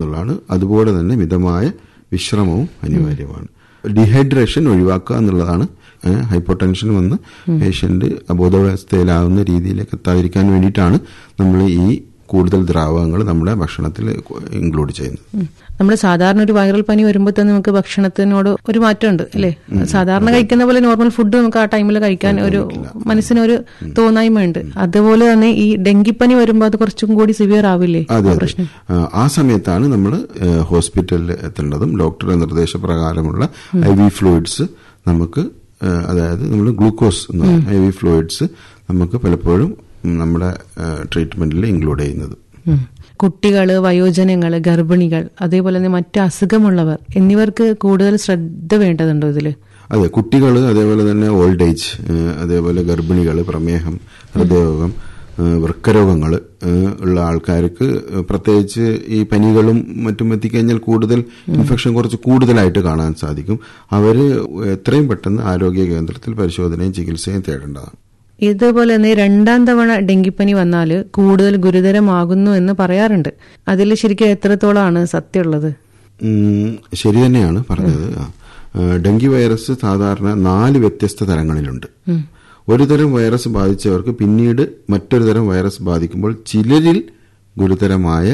എന്നുള്ളതാണ് അതുപോലെ തന്നെ മിതമായ വിശ്രമവും അനിവാര്യമാണ് ഡീഹൈഡ്രേഷൻ ഒഴിവാക്കുക എന്നുള്ളതാണ് ഹൈപ്പർ ടെൻഷൻ വന്ന് പേഷ്യന്റ് അബോധാവസ്ഥയിലാവുന്ന രീതിയിലേക്ക് എത്താതിരിക്കാൻ വേണ്ടിയിട്ടാണ് നമ്മൾ ഈ കൂടുതൽ ദ്രാവകങ്ങൾ നമ്മുടെ ഭക്ഷണത്തിൽ ഇൻക്ലൂഡ് ചെയ്യുന്നത് നമ്മൾ സാധാരണ ഒരു വൈറൽ പനി വരുമ്പോൾ തന്നെ നമുക്ക് ഭക്ഷണത്തിനോട് ഒരു മാറ്റമുണ്ട് അല്ലേ സാധാരണ കഴിക്കുന്ന പോലെ നോർമൽ ഫുഡ് നമുക്ക് ആ ടൈമിൽ കഴിക്കാൻ ഒരു മനസ്സിനൊരു തോന്നായ്മയുണ്ട് അതുപോലെ തന്നെ ഈ ഡെങ്കിപ്പനി വരുമ്പോൾ അത് കുറച്ചും കൂടി സിവിയർ ആവില്ലേ അതെ ആ അതെ പ്രശ്നം ആ, ആ സമയത്താണ് നമ്മൾ ഹോസ്പിറ്റലിൽ എത്തേണ്ടതും ഡോക്ടറുടെ നിർദ്ദേശപ്രകാരമുള്ള ഐ വി ഫ്ലൂയിഡ്സ് നമുക്ക് ആ, അതായത് നമ്മൾ ഗ്ലൂക്കോസ് ഐ വി ഫ്ലൂയിഡ്സ് നമുക്ക് പലപ്പോഴും നമ്മുടെ ട്രീറ്റ്മെന്റിൽ ഇൻക്ലൂഡ് ചെയ്യുന്നത് ഉം. കുട്ടികള് വയോജനങ്ങള് ഗർഭിണികൾ അതേപോലെ തന്നെ മറ്റ് അസുഖമുള്ളവർ എന്നിവർക്ക് കൂടുതൽ ശ്രദ്ധ വേണ്ടതുണ്ടോ ഇതില് അതെ കുട്ടികൾ അതേപോലെ തന്നെ ഓൾഡ് ഏജ് അതേപോലെ ഗർഭിണികൾ പ്രമേഹം ഹൃദയരോഗം വൃക്കരോഗങ്ങൾ ഉള്ള ആൾക്കാർക്ക് പ്രത്യേകിച്ച് ഈ പനികളും മറ്റും എത്തിക്കഴിഞ്ഞാൽ കൂടുതൽ ഇൻഫെക്ഷൻ കുറച്ച് കൂടുതലായിട്ട് കാണാൻ സാധിക്കും അവർ എത്രയും പെട്ടെന്ന് ആരോഗ്യ കേന്ദ്രത്തിൽ പരിശോധനയും ചികിത്സയും തേടേണ്ടതാണ് ഇതുപോലെ തന്നെ രണ്ടാം തവണ ഡെങ്കിപ്പനി വന്നാൽ കൂടുതൽ ഗുരുതരമാകുന്നു എന്ന് പറയാറുണ്ട് അതിൽ ശരിക്കും എത്രത്തോളമാണ് സത്യമുള്ളത് ഉം, ശരി തന്നെയാണ് പറഞ്ഞത് ആ. ആ, ഡെങ്കി വൈറസ് സാധാരണ നാല് വ്യത്യസ്ത തരങ്ങളിലുണ്ട് ഒരു തരം വൈറസ് ബാധിച്ചവർക്ക് പിന്നീട് മറ്റൊരു തരം വൈറസ് ബാധിക്കുമ്പോൾ ചിലരിൽ ഗുരുതരമായ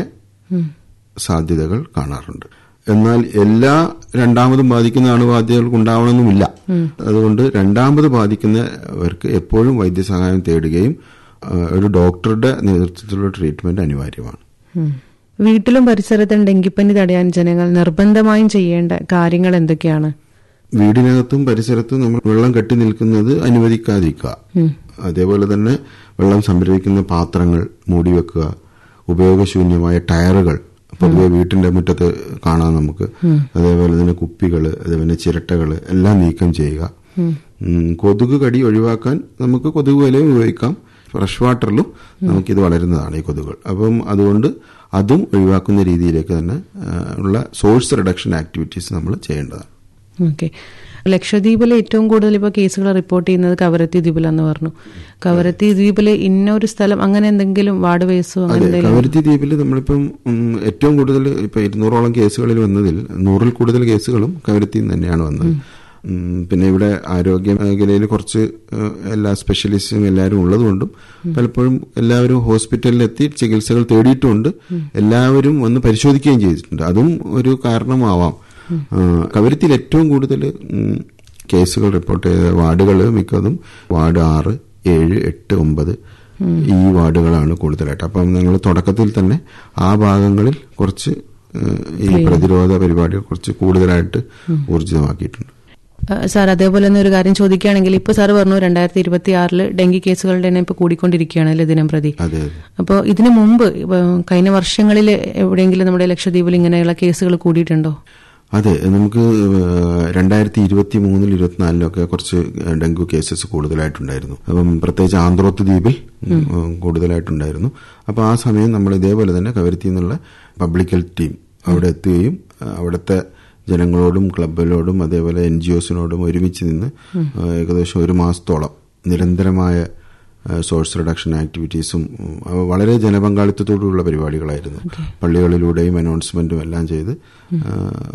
സാധ്യതകൾ കാണാറുണ്ട് എന്നാൽ എല്ലാ രണ്ടാമതും ബാധിക്കുന്ന അണുബാധ്യതകൾക്ക് ഉണ്ടാവണമെന്നുമില്ല അതുകൊണ്ട് രണ്ടാമത് ബാധിക്കുന്നവർക്ക് എപ്പോഴും വൈദ്യസഹായം തേടുകയും ആ, ഒരു ഡോക്ടറുടെ നേതൃത്വത്തിലുള്ള ട്രീറ്റ്മെന്റ് അനിവാര്യമാണ് ഉം. വീട്ടിലും പരിസരത്തും ഡെങ്കിപ്പനി തടയാൻ ജനങ്ങൾ നിർബന്ധമായും ചെയ്യേണ്ട കാര്യങ്ങൾ എന്തൊക്കെയാണ് വീടിനകത്തും പരിസരത്തും നമ്മൾ വെള്ളം കെട്ടി നിൽക്കുന്നത് അനുവദിക്കാതിരിക്കുക അതേപോലെ തന്നെ വെള്ളം സംഭരിക്കുന്ന പാത്രങ്ങൾ മൂടിവെക്കുക ഉപയോഗശൂന്യമായ ടയറുകൾ പൊതുവെ വീട്ടിന്റെ മുറ്റത്ത് കാണാം നമുക്ക് അതേപോലെ തന്നെ കുപ്പികൾ അതേപോലെ ചിരട്ടകൾ എല്ലാം നീക്കം ചെയ്യുക ഉം, കൊതുക് കടി ഒഴിവാക്കാൻ നമുക്ക് കൊതുക് വലയും ഉപയോഗിക്കാം ഫ്രഷ് വാട്ടറിലും നമുക്കിത് വളരുന്നതാണ് ഈ കൊതുകുകൾ അപ്പം അതുകൊണ്ട് അതും ഒഴിവാക്കുന്ന രീതിയിലേക്ക് തന്നെ ആ, ഉള്ള സോഴ്സ് റിഡക്ഷൻ ആക്ടിവിറ്റീസ് നമ്മൾ ചെയ്യേണ്ടതാണ് ഓക്കെ ലക്ഷദ്വീപിലെ ഏറ്റവും കൂടുതൽ ഇപ്പോൾ കേസുകൾ റിപ്പോർട്ട് ചെയ്യുന്നത് കവരത്തി ദ്വീപിലാന്ന് പറഞ്ഞു കവരത്തി ദ്വീപിലെ ഇന്ന ഒരു സ്ഥലം അങ്ങനെ എന്തെങ്കിലും വാർഡ് വേസോ അങ്ങനെ അതെ എന്തെങ്കിലും കവരത്തി ദ്വീപിൽ നമ്മളിപ്പം ഉം, ഏറ്റവും കൂടുതൽ ഇപ്പൊ ഇരുന്നൂറോളം കേസുകളിൽ വന്നതിൽ നൂറിൽ കൂടുതൽ കേസുകളും കവരത്തിയിൽ നിന്ന് തന്നെയാണ് വന്നത് ഉം, പിന്നെ ഇവിടെ ആരോഗ്യ മേഖലയിൽ കുറച്ച് ഏഹ്, എല്ലാ സ്പെഷ്യലിസ്റ്റും എല്ലാവരും ഉള്ളതുകൊണ്ടും പലപ്പോഴും എല്ലാവരും ഹോസ്പിറ്റലിലെത്തി ചികിത്സകൾ തേടിയിട്ടുമുണ്ട് എല്ലാവരും വന്ന് പരിശോധിക്കുകയും ചെയ്തിട്ടുണ്ട് അതും ഒരു കാരണമാവാം ഏഹ്, കവരത്തിയിൽ ഏറ്റവും കൂടുതൽ ഉം, കേസുകൾ റിപ്പോർട്ട് ചെയ്ത വാർഡുകൾ മിക്കതും വാർഡ് ആറ് ഏഴ് എട്ട് ഒമ്പത് ഈ വാർഡുകളാണ് കൂടുതലായിട്ട് അപ്പം ഞങ്ങൾ തുടക്കത്തിൽ തന്നെ ആ ഭാഗങ്ങളിൽ കുറച്ച് ഏഹ്, ഈ പ്രതിരോധ പരിപാടികൾ കുറച്ച് കൂടുതലായിട്ട് ഊർജിതമാക്കിയിട്ടുണ്ട് ആ, സാർ അതേപോലെ തന്നെ ഒരു കാര്യം ചോദിക്കുകയാണെങ്കിൽ ഇപ്പൊ സാർ പറഞ്ഞു രണ്ടായിരത്തി ഇരുപത്തി ആറില് ഡെങ്കി കേസുകളുടെ എണ്ണം ഇപ്പൊ കൂടിക്കൊണ്ടിരിക്കുകയാണ് അല്ലേ ദിനം പ്രതി അതെ അതെ അപ്പോൾ ഇതിനു മുമ്പ് ഇപ്പൊ കഴിഞ്ഞ വർഷങ്ങളിൽ എവിടെയെങ്കിലും നമ്മുടെ ലക്ഷദ്വീപിൽ ഇങ്ങനെയുള്ള കേസുകൾ കൂടിയിട്ടുണ്ടോ അതെ നമുക്ക് രണ്ടായിരത്തി ഇരുപത്തി മൂന്നിൽ ഇരുപത്തിനാലിലൊക്കെ കുറച്ച് ഡെങ്കു കേസസ് കൂടുതലായിട്ടുണ്ടായിരുന്നു അപ്പം പ്രത്യേകിച്ച് ആന്ധ്രോത്ത് ദ്വീപിൽ ഉം, കൂടുതലായിട്ടുണ്ടായിരുന്നു അപ്പോൾ ആ സമയം നമ്മൾ ഇതേപോലെ തന്നെ കവരത്തി നിന്നുള്ള പബ്ലിക് ഹെൽത്ത് ടീം അവിടെ എത്തുകയും ആ, അവിടുത്തെ ജനങ്ങളോടും ക്ലബിലോടും അതേപോലെ എൻ ജി ഒസിനോടും ഒരുമിച്ച് നിന്ന് ആ, ഏകദേശം ഒരു മാസത്തോളം നിരന്തരമായ സോഴ്സ് റിഡക്ഷൻ ആക്ടിവിറ്റീസും ഉം, അവ വളരെ ജനപങ്കാളിത്തത്തോടുള്ള പരിപാടികളായിരുന്നു പള്ളികളിലൂടെയും അനൗൺസ്മെന്റും എല്ലാം ചെയ്ത് ആ,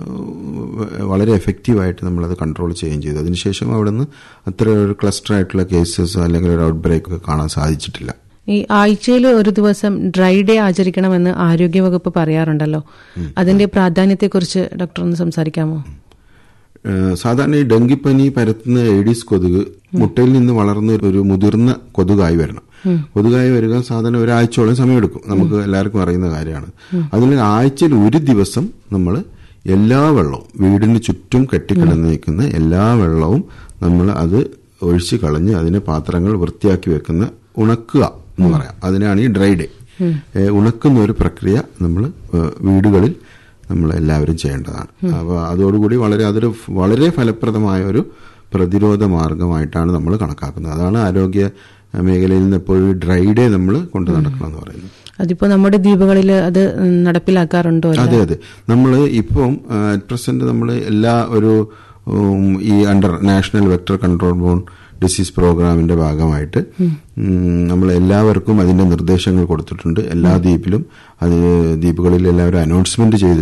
വളരെ എഫക്റ്റീവായിട്ട് നമ്മളത് കൺട്രോൾ ചെയ്യുകയും ചെയ്തു അതിനുശേഷം അവിടെ നിന്ന് അത്ര ഒരു ക്ലസ്റ്റർ ആയിട്ടുള്ള കേസസ് അല്ലെങ്കിൽ ഒരു ഔട്ട് ബ്രേക്ക് ഒക്കെ കാണാൻ സാധിച്ചിട്ടില്ല ഈ ആഴ്ചയിൽ ഒരു ദിവസം ഡ്രൈ ഡേ ആചരിക്കണമെന്ന് ആരോഗ്യവകുപ്പ് പറയാറുണ്ടല്ലോ അതിന്റെ പ്രാധാന്യത്തെക്കുറിച്ച് ഡോക്ടർ ഒന്ന് സംസാരിക്കാമോ ഏഹ് സാധാരണ ഈ ഡെങ്കിപ്പനി പരത്തുന്ന എയ്ഡീസ് കൊതുക് മുട്ടയിൽ നിന്ന് വളർന്ന ഒരു മുതിർന്ന കൊതുകായി വരണം കൊതുകായി വരിക സാധാരണ ഒരാഴ്ചയോളം സമയമെടുക്കും നമുക്ക് എല്ലാവർക്കും അറിയുന്ന കാര്യമാണ് അതിൽ ആഴ്ചയിൽ ഒരു ദിവസം നമ്മൾ എല്ലാ വെള്ളവും വീടിന് ചുറ്റും കെട്ടിക്കിടന്ന് നിൽക്കുന്ന എല്ലാ വെള്ളവും നമ്മൾ അത് ഒഴിച്ച് കളഞ്ഞ് അതിനെ പാത്രങ്ങൾ വൃത്തിയാക്കി വെക്കുന്ന ഉണക്കുക എന്ന് പറയാം അതിനാണ് ഈ ഡ്രൈ ഡേ ഏഹ് ഉണക്കുന്ന ഒരു പ്രക്രിയ നമ്മൾ വീടുകളിൽ നമ്മൾ എല്ലാവരും ചെയ്യേണ്ടതാണ് അപ്പോൾ അതോടുകൂടി വളരെ അതൊരു ഫ് വളരെ ഫലപ്രദമായ ഒരു പ്രതിരോധ മാർഗമായിട്ടാണ് നമ്മൾ കണക്കാക്കുന്നത് അതാണ് ആരോഗ്യ മേഖലയിൽ നിന്ന് എപ്പോഴും ഡ്രൈ ഡേ നമ്മൾ കൊണ്ടു നടക്കണം എന്ന് പറയുന്നത് അതിപ്പോ നമ്മുടെ ദ്വീപുകളിൽ അത് നടപ്പിലാക്കാറുണ്ടോ അല്ല? അതെ അതെ നമ്മൾ ഇപ്പം അറ്റ് പ്രസന്റ് നമ്മൾ എല്ലാ ഒരു ഉം, ഈ under national vector control borne disease പ്രോഗ്രാമിന്റെ ഭാഗമായിട്ട് നമ്മൾ എല്ലാവർക്കും അതിന്റെ നിർദ്ദേശങ്ങൾ കൊടുത്തിട്ടുണ്ട് എല്ലാ ദ്വീപിലും അത് ദ്വീപുകളിൽ എല്ലാവരും അനൗൺസ്മെന്റ് ചെയ്തിട്ടുണ്ട്